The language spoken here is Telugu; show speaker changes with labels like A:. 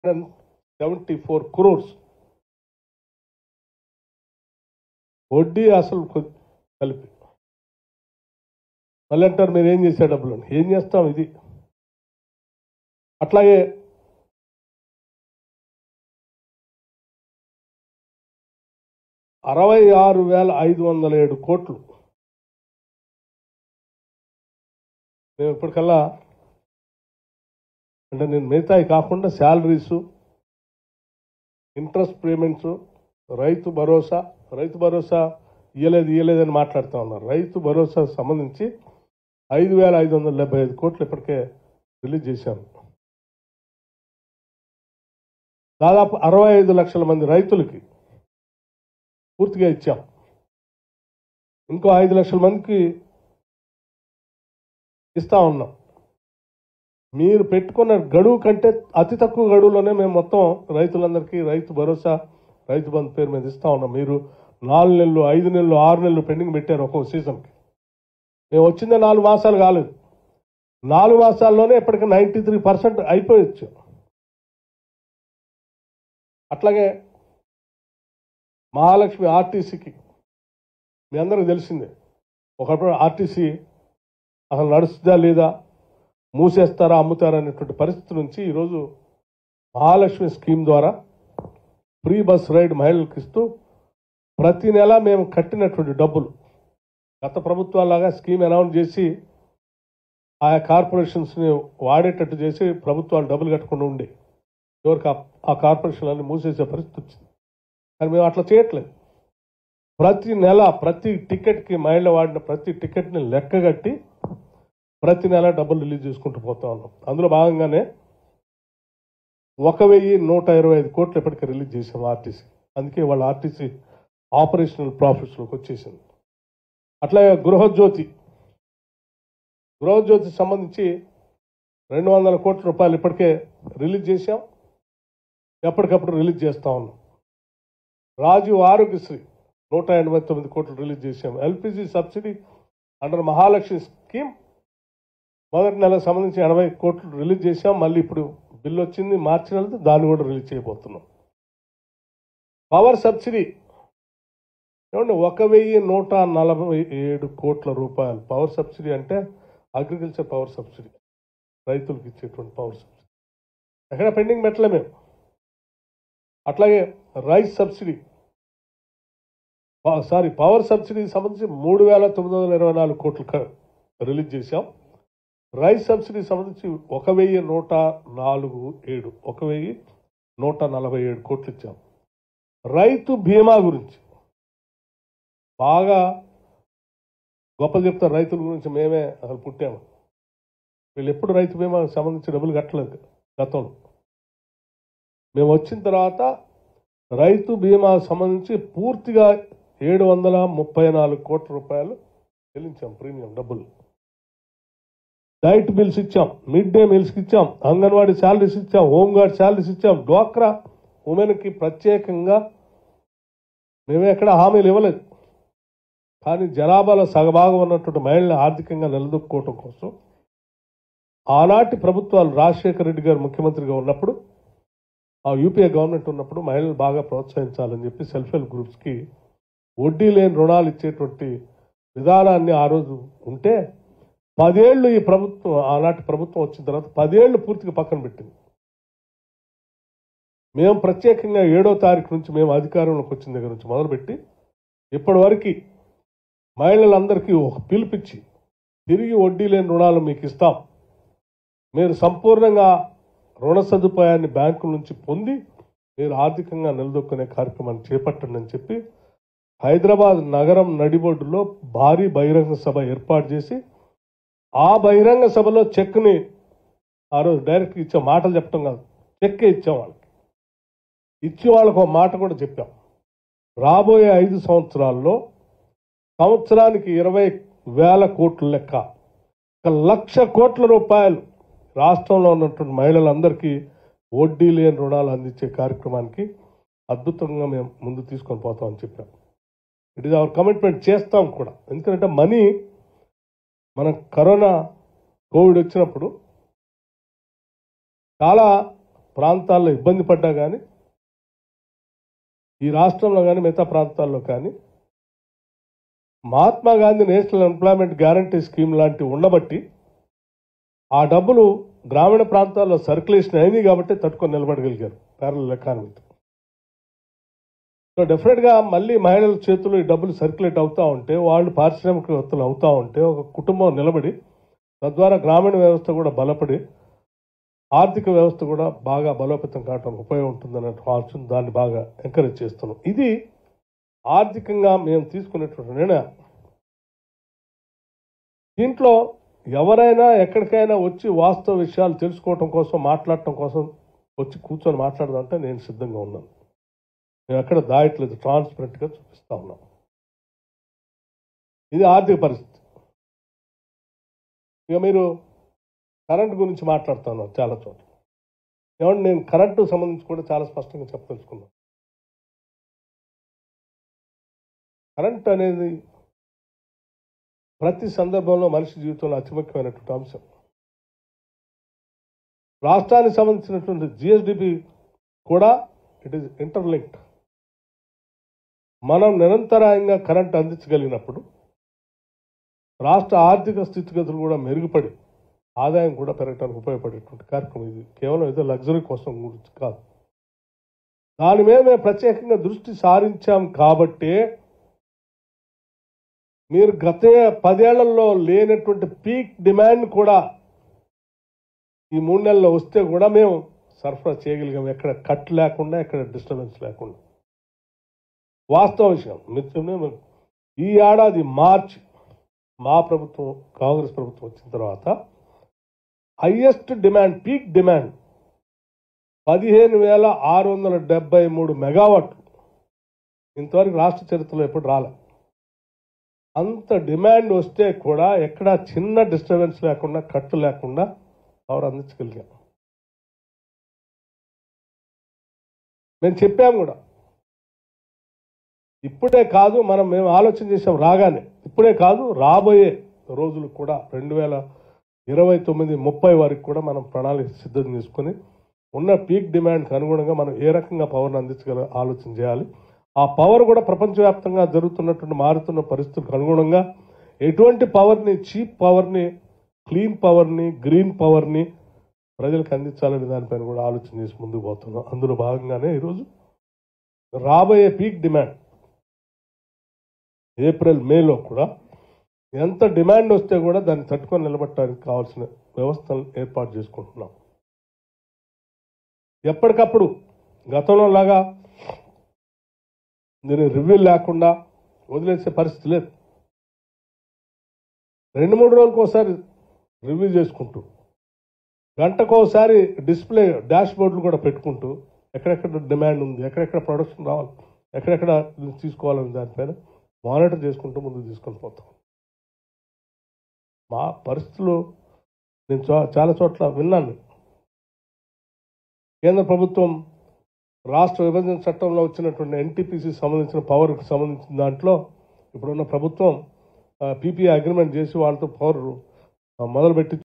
A: సెవెంటీ ఫోర్ క్రోర్స్ వడ్డీ అసలు కొ- కలిపి మళ్ళీ అంటారు మీరు ఏం చేసే డబ్బులు అని. ఏం చేస్తాం ఇది అట్లాగే అరవై ఆరు వేల ఐదు వందల ఏడు కోట్లు మేము ఇప్పటికల్లా అంటే నేను మిగతాయి కాకుండా శాలరీసు ఇంట్రెస్ట్ పేమెంట్స్ రైతు భరోసా రైతు భరోసా ఇయ్యలేదు ఇయ్యలేదని మాట్లాడుతూ ఉన్నారు రైతు భరోసా సంబంధించి ఐదు వేల ఐదు వందల డెబ్బై ఐదు కోట్లు ఇప్పటికే రిలీజ్ చేశాము దాదాపు అరవై ఐదు లక్షల మంది రైతులకి పూర్తిగా ఇచ్చాం ఇంకో ఐదు లక్షల మందికి ఇస్తా ఉన్నాం మీరు పెట్టుకున్న గడువు కంటే అతి తక్కువ గడువులోనే మేము మొత్తం రైతులందరికీ రైతు భరోసా రైతు బంధు పేరు మీద ఇస్తా ఉన్నాం మీరు నాలుగు నెలలు ఐదు నెలలు ఆరు నెలలు పెండింగ్ పెట్టారు ఒక్కొక్క సీజన్కి మేము వచ్చిందే నాలుగు మాసాలు కాలేదు నాలుగు మాసాల్లోనే ఇప్పటికి నైంటీ త్రీ పర్సెంట్ అయిపోయచ్చు అట్లాగే మహాలక్ష్మి ఆర్టీసీకి మీ అందరికి తెలిసిందే ఒకప్పుడు ఆర్టీసీ అసలు నడుస్తుందా లేదా మూసేస్తారా అమ్ముతారా అనేటువంటి పరిస్థితి నుంచి ఈరోజు మహాలక్ష్మి స్కీమ్ ద్వారా ఫ్రీ బస్ రైడ్ మహిళలకు ఇస్తూ ప్రతి నెల మేము కట్టినటువంటి డబ్బులు గత ప్రభుత్వాలాగా స్కీమ్ అనౌన్స్ చేసి ఆయా కార్పొరేషన్స్ని వాడేటట్టు చేసి ప్రభుత్వాలు డబ్బులు కట్టకుండా ఉండే ఎవరికి ఆ- ఆ కార్పొరేషన్లన్నీ మూసేసే పరిస్థితి వచ్చింది కానీ మేము అట్లా చేయట్లేదు ప్రతి నెల ప్రతి టికెట్కి మహిళ వాడిన ప్రతి టికెట్ని లెక్కగట్టి ప్రతి నెల డబ్బులు రిలీజ్ చేసుకుంటూ పోతా ఉన్నాం అందులో భాగంగానే ఒక వెయ్యి నూట ఇరవై ఐదు కోట్లు ఇప్పటికే రిలీజ్ చేసాం ఆర్టీసీ అందుకే వాళ్ళ ఆర్టీసీ ఆపరేషనల్ ప్రాఫిట్స్లోకి వచ్చేసింది అట్లాగే గృహజ్యోతి గృహజ్యోతి సంబంధించి రెండు వందల కోట్ల రూపాయలు ఇప్పటికే రిలీజ్ చేశాం ఎప్పటికప్పుడు రిలీజ్ చేస్తా ఉన్నాం రాజీవ్ ఆరోగ్యశ్రీ నూట ఎనభై తొమ్మిది కోట్లు రిలీజ్ చేశాం LPG subsidy under Mahalakshmi scheme మొదటి నెలకు సంబంధించి ఎనభై కోట్లు రిలీజ్ చేశాం మళ్ళీ ఇప్పుడు బిల్లు వచ్చింది మార్చి నెలతో దాన్ని కూడా రిలీజ్ చేయబోతున్నాం పవర్ సబ్సిడీ ఏమండి ఒక వెయ్యి నూట నలభై ఏడు కోట్ల రూపాయలు పవర్ సబ్సిడీ అంటే అగ్రికల్చర్ పవర్ సబ్సిడీ రైతులకు ఇచ్చేటువంటి పవర్ సబ్సిడీ ఎక్కడ పెండింగ్ పెట్టలే మేము అట్లాగే రైస్ సబ్సిడీ సారీ పవర్ సబ్సిడీకి సంబంధించి మూడు వేల తొమ్మిది వందల ఇరవై నాలుగు కోట్లు క- రిలీజ్ చేశాం రైస్ సబ్సిడీ సంబంధించి ఒక వెయ్యి నూట నాలుగు ఏడు ఒక వెయ్యి నూట నలభై ఏడు కోట్లు ఇచ్చాం రైతు బీమా గురించి బాగా గొప్ప చెప్తారు రైతుల గురించి మేమే అసలు పుట్టాము వీళ్ళు ఎప్పుడు రైతు బీమాకు సంబంధించి డబ్బులు కట్టలేదు గతంలో మేము వచ్చిన తర్వాత రైతు బీమా సంబంధించి పూర్తిగా ఏడు వందల ముప్పై నాలుగు కోట్ల రూపాయలు చెల్లించాం ప్రీమియం డబ్బులు డైట్ బిల్స్ ఇచ్చాం మిడ్ డే మీల్స్కి ఇచ్చాం అంగన్వాడీ శాలరీస్ ఇచ్చాం హోంగార్డ్ శాలరీస్ ఇచ్చాం డ్వాక్రా ఉమెన్కి ప్రత్యేకంగా మేమే ఎక్కడ హామీలు ఇవ్వలేదు కానీ జనాభాలో సగభాగం ఉన్నటువంటి మహిళలు ఆర్థికంగా నిలదొక్కుకోవటం కోసం ఆనాటి ప్రభుత్వాలు రాజశేఖర రెడ్డి గారు ముఖ్యమంత్రిగా ఉన్నప్పుడు ఆ యూపీఏ గవర్నమెంట్ ఉన్నప్పుడు మహిళలు బాగా ప్రోత్సహించాలని చెప్పి సెల్ఫ్ హెల్ప్ గ్రూప్స్కి వడ్డీ లేని రుణాలు ఇచ్చేటువంటి విధానాన్ని ఆ రోజు ఉంటే పదేళ్లు ఈ ప్రభుత్వం ఆనాటి ప్రభుత్వం వచ్చిన తర్వాత పదేళ్లు పూర్తిగా పక్కన పెట్టింది మేము ప్రత్యేకంగా ఏడో తారీఖు నుంచి మేము అధికారంలోకి వచ్చిన దగ్గర నుంచి మొదలుపెట్టి ఇప్పటి వరకు మహిళలందరికీ ఒక పిలిపించి తిరిగి వడ్డీ లేని రుణాలు మీకు ఇస్తాం మీరు సంపూర్ణంగా రుణ సదుపాయాన్ని బ్యాంకుల నుంచి పొంది మీరు ఆర్థికంగా నిలదొక్కునే కార్యక్రమాన్ని చేపట్టండి అని చెప్పి హైదరాబాద్ నగరం నడిబొడ్డులో భారీ బహిరంగ సభ ఏర్పాటు చేసి ఆ బహిరంగ సభలో చెక్ని ఆ రోజు డైరెక్ట్ ఇచ్చే మాటలు చెప్పడం కాదు చెక్కే ఇచ్చాం వాళ్ళకి ఇచ్చి వాళ్ళకు ఒక మాట కూడా చెప్పాం రాబోయే ఐదు సంవత్సరాల్లో సంవత్సరానికి ఇరవై వేల కోట్ల లెక్క ఒక లక్ష కోట్ల రూపాయలు రాష్ట్రంలో ఉన్నటువంటి మహిళలందరికీ వడ్డీ లేని రుణాలు అందించే కార్యక్రమానికి అద్భుతంగా మేము ముందు తీసుకొని పోతామని చెప్పాం ఇట్ ఈస్ అవర్ కమిట్మెంట్ చేస్తాం కూడా ఎందుకంటే మనీ మన కరోనా కోవిడ్ వచ్చినప్పుడు చాలా ప్రాంతాల్లో ఇబ్బంది పడ్డా కానీ ఈ రాష్ట్రంలో కానీ మిగతా ప్రాంతాల్లో కానీ Mahatma Gandhi national employment guarantee scheme లాంటివి ఉండబట్టి ఆ డబ్బులు గ్రామీణ ప్రాంతాల్లో సర్క్యులేషన్ అయింది కాబట్టి తట్టుకొని నిలబడగలిగారు ప్యారల్ ఎకానమీ సో డెఫినెట్గా మళ్ళీ మహిళల చేతుల్లో ఈ డబ్బులు సర్క్యులేట్ అవుతూ ఉంటే వాళ్ళు పారిశ్రామికవేత్తలు అవుతూ ఉంటే ఒక కుటుంబం నిలబడి తద్వారా గ్రామీణ వ్యవస్థ కూడా బలపడి ఆర్థిక వ్యవస్థ కూడా బాగా బలోపేతం కావడానికి ఉపయోగం ఉంటుందన్నట్టు ఆలోచన దాన్ని బాగా ఎంకరేజ్ చేస్తున్నాం ఇది ఆర్థికంగా మేము తీసుకునేటువంటి నిర్ణయం దీంట్లో ఎవరైనా ఎక్కడికైనా వచ్చి వాస్తవ విషయాలు తెలుసుకోవటం కోసం మాట్లాడటం కోసం వచ్చి కూర్చొని మాట్లాడదంటే నేను సిద్ధంగా ఉన్నాను మేము ఎక్కడ దాయట్లేదు ట్రాన్స్పరెంట్గా చూపిస్తా ఉన్నాం ఇది ఆర్థిక పరిస్థితి ఇక మీరు కరెంట్ గురించి మాట్లాడుతున్నాం చాలా చోట్ల ఏమంటే నేను కరెంటు సంబంధించి కూడా చాలా స్పష్టంగా చెప్పదలుచుకున్నాను కరెంట్ అనేది ప్రతి సందర్భంలో మనిషి జీవితంలో అతి ముఖ్యమైనటువంటి అంశం రాష్ట్రానికి సంబంధించినటువంటి జిఎస్డిపి కూడా ఇట్ ఈస్ ఇంటర్లింక్డ్ మనం నిరంతరాయంగా కరెంట్ అందించగలిగినప్పుడు రాష్ట్ర ఆర్థిక స్థితిగతులు కూడా మెరుగుపడి ఆదాయం కూడా పెరగడానికి ఉపయోగపడేటువంటి కార్యక్రమం ఇది కేవలం ఏదో లగ్జరీ కోసం గురించి కాదు దాని మీద మేము ప్రత్యేకంగా దృష్టి సారించాం కాబట్టే మీరు గత పదేళ్లలో లేనటువంటి పీక్ డిమాండ్ కూడా ఈ మూడు నెలల్లో వస్తే కూడా మేము సరఫరా చేయగలిగాం ఎక్కడ కట్ లేకుండా ఎక్కడ డిస్టర్బెన్స్ లేకుండా వాస్తవ విషయం మిత్రులు ఈ ఏడాది మార్చ్ మా ప్రభుత్వం కాంగ్రెస్ ప్రభుత్వం వచ్చిన తర్వాత హయ్యెస్ట్ డిమాండ్ పీక్ డిమాండ్ పదిహేను వేల ఆరు వందల డెబ్బై మూడు మెగావాట్లు ఇంతవరకు రాష్ట్ర చరిత్రలో ఎప్పుడు రాలే అంత డిమాండ్ వస్తే కూడా ఎక్కడ చిన్న డిస్టర్బెన్స్ లేకుండా కట్టు లేకుండా పవర్ అందించగలిగాం మేము చెప్పాము కూడా ఇప్పుడే కాదు మనం మేము ఆలోచన చేసాం రాగానే ఇప్పుడే కాదు రాబోయే రోజులు కూడా రెండు వేల ఇరవై తొమ్మిది ముప్పై వరకు కూడా మనం ప్రణాళిక సిద్ధం చేసుకొని ఉన్న పీక్ డిమాండ్కి అనుగుణంగా మనం ఏ రకంగా పవర్ని అందించగల ఆలోచన చేయాలి ఆ పవర్ కూడా ప్రపంచవ్యాప్తంగా జరుగుతున్నటువంటి మారుతున్న పరిస్థితులకు అనుగుణంగా ఎటువంటి పవర్ని చీప్ పవర్ని క్లీన్ పవర్ని గ్రీన్ పవర్ని ప్రజలకు అందించాలనే దానిపైన కూడా ఆలోచన చేసి ముందుకు పోతున్నాం అందులో భాగంగానే ఈరోజు రాబోయే పీక్ డిమాండ్ ఏప్రిల్ మేలో కూడా ఎంత డిమాండ్ వస్తే కూడా దాన్ని తట్టుకొని నిలబట్టడానికి కావాల్సిన వ్యవస్థలు ఏర్పాటు చేసుకుంటున్నాం ఎప్పటికప్పుడు గతంలో లాగా దీని రివ్యూ లేకుండా వదిలేసే పరిస్థితి లేదు రెండు మూడు రోజులకు ఒకసారి రివ్యూ చేసుకుంటూ గంటకు ఒకసారి డిస్ప్లే డాష్ బోర్డులు కూడా పెట్టుకుంటూ ఎక్కడెక్కడ డిమాండ్ ఉంది ఎక్కడెక్కడ ప్రొడక్షన్ రావాలి ఎక్కడెక్కడ ఇది తీసుకోవాలని దానిపైన మానిటర్ చేసుకుంటూ ముందుకు తీసుకొని పోతాం మా పరిస్థితులు నేను చా- చాలా చోట్ల విన్నాను కేంద్ర ప్రభుత్వం రాష్ట్ర విభజన చట్టంలో వచ్చినటువంటి ఎన్టీపీసీ సంబంధించిన పవర్కి సంబంధించిన దాంట్లో ఇప్పుడున్న ప్రభుత్వం పీపీఐ అగ్రిమెంట్ చేసి వాళ్ళతో పవర్ మొదలుపెట్టి